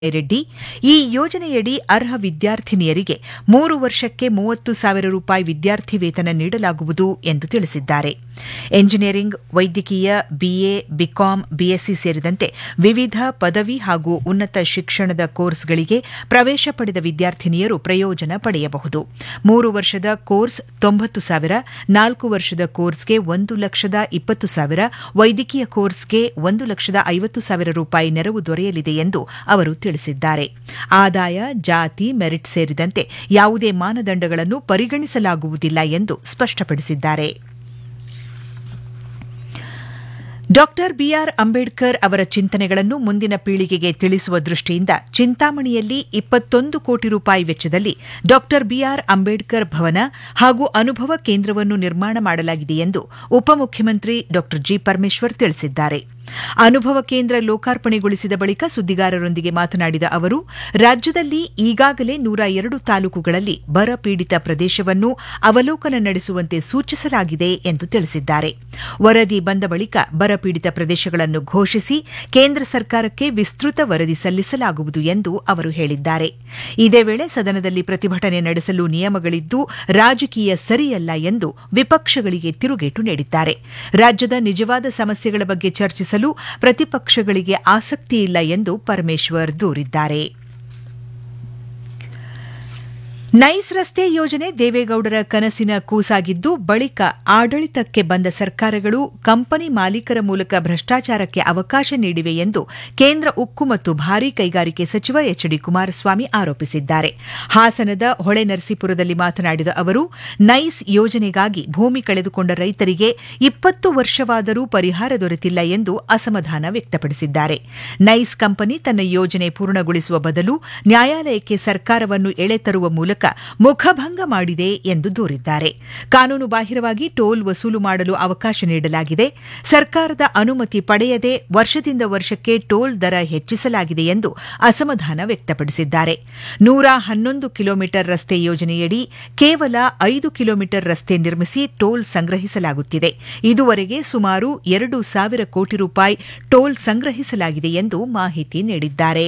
ರೆಡ್ಡಿ ಈ ಯೋಜನೆಯಡಿ ಅರ್ಹ ವಿದ್ಯಾರ್ಥಿನಿಯರಿಗೆ ಮೂರು ವರ್ಷಕ್ಕೆ ಮೂವತ್ತು ಸಾವಿರ ರೂಪಾಯಿ ವಿದ್ಯಾರ್ಥಿ ವೇತನ ನೀಡಲಾಗುವುದು ಎಂದು ತಿಳಿಸಿದ್ದಾರೆ ಎಂಜಿನಿಯರಿಂಗ್ ವೈದ್ಯಕೀಯ ಬಿಎ ಬಿಕಾಂ ಬಿಎಸ್ಸಿ ಸೇರಿದಂತೆ ವಿವಿಧ ಪದವಿ ಹಾಗೂ ಉನ್ನತ ಶಿಕ್ಷಣದ ಕೋರ್ಸ್ಗಳಿಗೆ ಪ್ರವೇಶ ಪಡೆದ ವಿದ್ಯಾರ್ಥಿನಿಯರು ಪ್ರಯೋಜನ ಪಡೆಯಬಹುದು ಮೂರು ವರ್ಷದ ಕೋರ್ಸ್ ತೊಂಬತ್ತು ಸಾವಿರ ನಾಲ್ಕು ವರ್ಷದ ಕೋರ್ಸ್ಗೆ ಒಂದು ಲಕ್ಷದ ಇಪ್ಪತ್ತು ಸಾವಿರ ವೈದ್ಯಕೀಯ ಕೋರ್ಸ್ಗೆ ಒಂದು ಲಕ್ಷದ ಐವತ್ತು ಸಾವಿರ ರೂಪಾಯಿ ನೆರವು ದೊರೆಯಲಿದೆ ಎಂದು ಅವರು ತಿಳಿಸಿದ್ದಾರೆ ಆದಾಯ ಜಾತಿ ಮೆರಿಟ್ ಸೇರಿದಂತೆ ಯಾವುದೇ ಮಾನದಂಡಗಳನ್ನು ಪರಿಗಣಿಸಲಾಗುವುದಿಲ್ಲ ಎಂದು ಸ್ಪಷ್ಟಪಡಿಸಿದ್ದಾರೆ ಡಾಕ್ಟರ್ ಬಿಆರ್ ಅಂಬೇಡ್ಕರ್ ಅವರ ಚಿಂತನೆಗಳನ್ನು ಮುಂದಿನ ಪೀಳಿಗೆಗೆ ತಿಳಿಸುವ ದೃಷ್ಟಿಯಿಂದ ಚಿಂತಾಮಣಿಯಲ್ಲಿ ಇಪ್ಪತ್ತೊಂದು ಕೋಟಿ ರೂಪಾಯಿ ವೆಚ್ಚದಲ್ಲಿ ಡಾಕ್ಟರ್ ಬಿಆರ್ ಅಂಬೇಡ್ಕರ್ ಭವನ ಹಾಗೂ ಅನುಭವ ಕೇಂದ್ರವನ್ನು ನಿರ್ಮಾಣ ಮಾಡಲಾಗಿದೆ ಎಂದು ಉಪಮುಖ್ಯಮಂತ್ರಿ ಡಾಕ್ಟರ್ ಜಿ ಪರಮೇಶ್ವರ್ ತಿಳಿಸಿದ್ದಾರೆ ಅನುಭವ ಕೇಂದ್ರ ಲೋಕಾರ್ಪಣೆಗೊಳಿಸಿದ ಬಳಿಕ ಸುದ್ದಿಗಾರರೊಂದಿಗೆ ಮಾತನಾಡಿದ ಅವರು ರಾಜ್ಯದಲ್ಲಿ ಈಗಾಗಲೇ ನೂರ ಎರಡು ತಾಲೂಕುಗಳಲ್ಲಿ ಬರ ಪೀಡಿತ ಪ್ರದೇಶವನ್ನು ಅವಲೋಕನ ನಡೆಸುವಂತೆ ಸೂಚಿಸಲಾಗಿದೆ ಎಂದು ತಿಳಿಸಿದ್ದಾರೆ ವರದಿ ಬಂದ ಬಳಿಕ ಬರಪೀಡಿತ ಪ್ರದೇಶಗಳನ್ನು ಘೋಷಿಸಿ ಕೇಂದ್ರ ಸರ್ಕಾರಕ್ಕೆ ವಿಸ್ತೃತ ವರದಿ ಸಲ್ಲಿಸಲಾಗುವುದು ಎಂದು ಅವರು ಹೇಳಿದ್ದಾರೆ ಇದೇ ವೇಳೆ ಸದನದಲ್ಲಿ ಪ್ರತಿಭಟನೆ ನಡೆಸಲು ನಿಯಮಗಳಿದ್ದು ರಾಜಕೀಯ ಸರಿಯಲ್ಲ ಎಂದು ವಿಪಕ್ಷಗಳಿಗೆ ತಿರುಗೇಟು ನೀಡಿದ್ದಾರೆ ರಾಜ್ಯದ ನಿಜವಾದ ಸಮಸ್ಯೆಗಳ ಬಗ್ಗೆ ಚರ್ಚಿಸಲು ಪ್ರತಿಪಕ್ಷಗಳಿಗೆ ಆಸಕ್ತಿ ಇಲ್ಲ ಎಂದು ಪರಮೇಶ್ವರ್ ದೂರಿದ್ದಾರೆ ನೈಸ್ ರಸ್ತೆ ಯೋಜನೆ ದೇವೇಗೌಡರ ಕನಸಿನ ಕೂಸಾಗಿದ್ದು ಬಳಿಕ ಆಡಳಿತಕ್ಕೆ ಬಂದ ಸರ್ಕಾರಗಳು ಕಂಪನಿ ಮಾಲೀಕರ ಮೂಲಕ ಭ್ರಷ್ಟಾಚಾರಕ್ಕೆ ಅವಕಾಶ ನೀಡಿವೆ ಎಂದು ಕೇಂದ್ರ ಉಕ್ಕು ಮತ್ತು ಭಾರೀ ಕೈಗಾರಿಕೆ ಸಚಿವ ಎಚ್ ಡಿ ಕುಮಾರಸ್ವಾಮಿ ಆರೋಪಿಸಿದ್ದಾರೆ ಹಾಸನದ ಹೊಳೆನರಸೀಪುರದಲ್ಲಿ ಮಾತನಾಡಿದ ಅವರು ನೈಸ್ ಯೋಜನೆಗಾಗಿ ಭೂಮಿ ಕಳೆದುಕೊಂಡ ರೈತರಿಗೆ ಇಪ್ಪತ್ತು ವರ್ಷವಾದರೂ ಪರಿಹಾರ ದೊರೆತಿಲ್ಲ ಎಂದು ಅಸಮಾಧಾನ ವ್ಯಕ್ತಪಡಿಸಿದ್ದಾರೆ ನೈಸ್ ಕಂಪನಿ ತನ್ನ ಯೋಜನೆ ಪೂರ್ಣಗೊಳಿಸುವ ಬದಲು ನ್ಯಾಯಾಲಯಕ್ಕೆ ಸರ್ಕಾರವನ್ನು ಎಳೆತರುವ ಮೂಲಕ ಮುಖಭಂಗ ಮಾಡಿದೆ ಎಂದು ದೂರಿದ್ದಾರೆ ಕಾನೂನು ಬಾಹಿರವಾಗಿ ಟೋಲ್ ವಸೂಲು ಮಾಡಲು ಅವಕಾಶ ನೀಡಲಾಗಿದೆ ಸರ್ಕಾರದ ಅನುಮತಿ ಪಡೆಯದೆ ವರ್ಷದಿಂದ ವರ್ಷಕ್ಕೆ ಟೋಲ್ ದರ ಹೆಚ್ಚಿಸಲಾಗಿದೆ ಎಂದು ಅಸಮಾಧಾನ ವ್ಯಕ್ತಪಡಿಸಿದ್ದಾರೆ ನೂರ ಹನ್ನೊಂದು ಕಿಲೋಮೀಟರ್ ರಸ್ತೆ ಯೋಜನೆಯಡಿ ಕೇವಲ ಐದು ಕಿಲೋಮೀಟರ್ ರಸ್ತೆ ನಿರ್ಮಿಸಿ ಟೋಲ್ ಸಂಗ್ರಹಿಸಲಾಗುತ್ತಿದೆ ಇದುವರೆಗೆ ಸುಮಾರು ಎರಡು ಸಾವಿರ ಕೋಟಿ ರೂಪಾಯಿ ಟೋಲ್ ಸಂಗ್ರಹಿಸಲಾಗಿದೆ ಎಂದು ಮಾಹಿತಿ ನೀಡಿದ್ದಾರೆ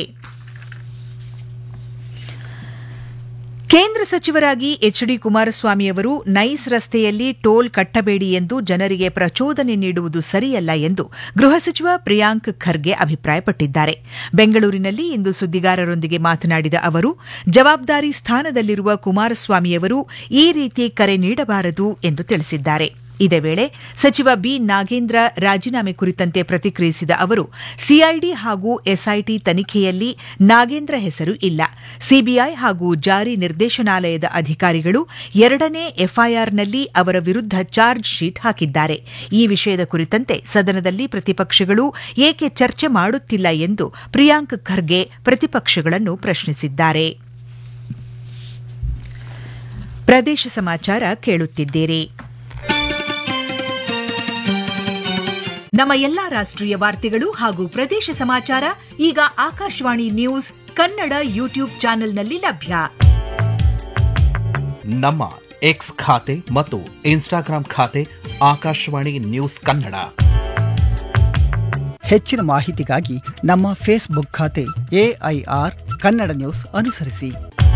ಕೇಂದ್ರ ಸಚಿವರಾಗಿ ಎಚ್ ಡಿ ಕುಮಾರಸ್ವಾಮಿ ಅವರು ನೈಸ್ ರಸ್ತೆಯಲ್ಲಿ ಟೋಲ್ ಕಟ್ಟಬೇಡಿ ಎಂದು ಜನರಿಗೆ ಪ್ರಚೋದನೆ ನೀಡುವುದು ಸರಿಯಲ್ಲ ಎಂದು ಗೃಹ ಸಚಿವ ಪ್ರಿಯಾಂಕ್ ಖರ್ಗೆ ಅಭಿಪ್ರಾಯಪಟ್ಟಿದ್ದಾರೆ ಬೆಂಗಳೂರಿನಲ್ಲಿ ಇಂದು ಸುದ್ದಿಗಾರರೊಂದಿಗೆ ಮಾತನಾಡಿದ ಅವರು ಜವಾಬ್ದಾರಿ ಸ್ಥಾನದಲ್ಲಿರುವ ಕುಮಾರಸ್ವಾಮಿಯವರು ಈ ರೀತಿ ಕರೆ ನೀಡಬಾರದು ಎಂದು ತಿಳಿಸಿದ್ದಾರೆ ಇದೇ ವೇಳೆ ಸಚಿವ ಬಿ ನಾಗೇಂದ್ರ ರಾಜೀನಾಮೆ ಕುರಿತಂತೆ ಪ್ರತಿಕ್ರಿಯಿಸಿದ ಅವರು ಸಿಐಡಿ ಹಾಗೂ ಎಸ್ಐಟಿ ತನಿಖೆಯಲ್ಲಿ ನಾಗೇಂದ್ರ ಹೆಸರು ಇಲ್ಲ ಸಿಬಿಐ ಹಾಗೂ ಜಾರಿ ನಿರ್ದೇಶನಾಲಯದ ಅಧಿಕಾರಿಗಳು ಎರಡನೇ ಎಫ್ಐಆರ್ನಲ್ಲಿ ಅವರ ವಿರುದ್ಧ ಚಾರ್ಜ್ ಶೀಟ್ ಹಾಕಿದ್ದಾರೆ ಈ ವಿಷಯದ ಕುರಿತಂತೆ ಸದನದಲ್ಲಿ ಪ್ರತಿಪಕ್ಷಗಳು ಏಕೆ ಚರ್ಚೆ ಮಾಡುತ್ತಿಲ್ಲ ಎಂದು ಪ್ರಿಯಾಂಕ್ ಖರ್ಗೆ ಪ್ರತಿಪಕ್ಷಗಳನ್ನು ಪ್ರಶ್ನಿಸಿದ್ದಾರೆ ಪ್ರದೇಶ ಸಮಾಚಾರ ಕೇಳುತ್ತಿದ್ದೀರಿ ನಮ್ಮ ಎಲ್ಲಾ ರಾಷ್ಟ್ರೀಯ ವಾರ್ತೆಗಳು ಹಾಗೂ ಪ್ರದೇಶ ಸಮಾಚಾರ ಈಗ ಆಕಾಶವಾಣಿ ನ್ಯೂಸ್ ಕನ್ನಡ ಯೂಟ್ಯೂಬ್ ಚಾನೆಲ್ನಲ್ಲಿ ಲಭ್ಯ ನಮ್ಮ ಎಕ್ಸ್ ಖಾತೆ ಮತ್ತು ಇನ್ಸ್ಟಾಗ್ರಾಂ ಖಾತೆ ಆಕಾಶವಾಣಿ ನ್ಯೂಸ್ ಕನ್ನಡ ಹೆಚ್ಚಿನ ಮಾಹಿತಿಗಾಗಿ ನಮ್ಮ ಫೇಸ್ಬುಕ್ ಖಾತೆ ಎಐಆರ್ ಕನ್ನಡ ನ್ಯೂಸ್ ಅನುಸರಿಸಿ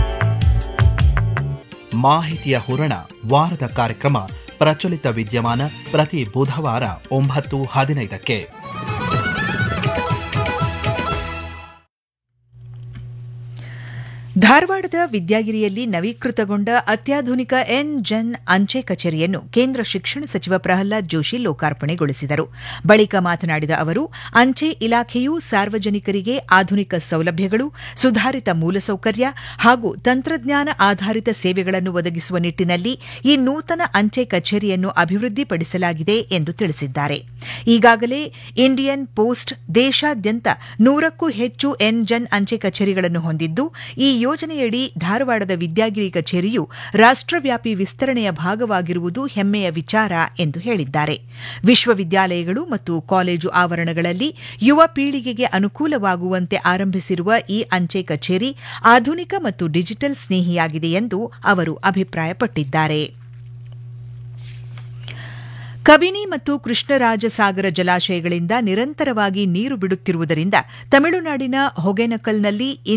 ಮಾಹಿತಿಯ ಹೂರಣ ವಾರದ ಕಾರ್ಯಕ್ರಮ ಪ್ರಚಲಿತ ವಿದ್ಯಮಾನ ಪ್ರತಿ ಬುಧವಾರ ಒಂಬತ್ತು ಹದಿನೈದಕ್ಕೆ ಧಾರವಾಡದ ವಿದ್ಯಾಗಿರಿಯಲ್ಲಿ ನವೀಕೃತಗೊಂಡ ಅತ್ಯಾಧುನಿಕ ಎನ್ ಜನ್ ಅಂಚೆ ಕಚೇರಿಯನ್ನು ಕೇಂದ್ರ ಶಿಕ್ಷಣ ಸಚಿವ ಪ್ರಹ್ಲಾದ್ ಜೋಶಿ ಲೋಕಾರ್ಪಣೆಗೊಳಿಸಿದರು ಬಳಿಕ ಮಾತನಾಡಿದ ಅವರು ಅಂಚೆ ಇಲಾಖೆಯು ಸಾರ್ವಜನಿಕರಿಗೆ ಆಧುನಿಕ ಸೌಲಭ್ಯಗಳು ಸುಧಾರಿತ ಮೂಲಸೌಕರ್ಯ ಹಾಗೂ ತಂತ್ರಜ್ಞಾನ ಆಧಾರಿತ ಸೇವೆಗಳನ್ನು ಒದಗಿಸುವ ನಿಟ್ಟಿನಲ್ಲಿ ಈ ನೂತನ ಅಂಚೆ ಕಚೇರಿಯನ್ನು ಅಭಿವೃದ್ಧಿಪಡಿಸಲಾಗಿದೆ ಎಂದು ತಿಳಿಸಿದ್ದಾರೆ ಈಗಾಗಲೇ ಇಂಡಿಯನ್ ಪೋಸ್ಟ್ ದೇಶಾದ್ಯಂತ ನೂರಕ್ಕೂ ಹೆಚ್ಚು ಎನ್ ಜನ್ ಅಂಚೆ ಕಚೇರಿಗಳನ್ನು ಹೊಂದಿದ್ದು ಈ ಯೋಜನೆಯಡಿ ಧಾರವಾಡದ ವಿದ್ಯಾಗಿರಿ ಕಚೇರಿಯು ರಾಷ್ಟ್ರವ್ಯಾಪಿ ವಿಸ್ತರಣೆಯ ಭಾಗವಾಗಿರುವುದು ಹೆಮ್ಮೆಯ ವಿಚಾರ ಎಂದು ಹೇಳಿದ್ದಾರೆ ವಿಶ್ವವಿದ್ಯಾಲಯಗಳು ಮತ್ತು ಕಾಲೇಜು ಆವರಣಗಳಲ್ಲಿ ಯುವ ಪೀಳಿಗೆಗೆ ಅನುಕೂಲವಾಗುವಂತೆ ಆರಂಭಿಸಿರುವ ಈ ಅಂಚೆ ಕಚೇರಿ ಆಧುನಿಕ ಮತ್ತು ಡಿಜಿಟಲ್ ಸ್ನೇಹಿಯಾಗಿದೆ ಎಂದು ಅವರು ಅಭಿಪ್ರಾಯಪಟ್ಟಿದ್ದಾರೆ ಕಬಿನಿ ಮತ್ತು ಕೃಷ್ಣರಾಜಸಾಗರ ಜಲಾಶಯಗಳಿಂದ ನಿರಂತರವಾಗಿ ನೀರು ಬಿಡುತ್ತಿರುವುದರಿಂದ ತಮಿಳುನಾಡಿನ ಹೊಗೆನಕಲ್ನಲ್ಲಿ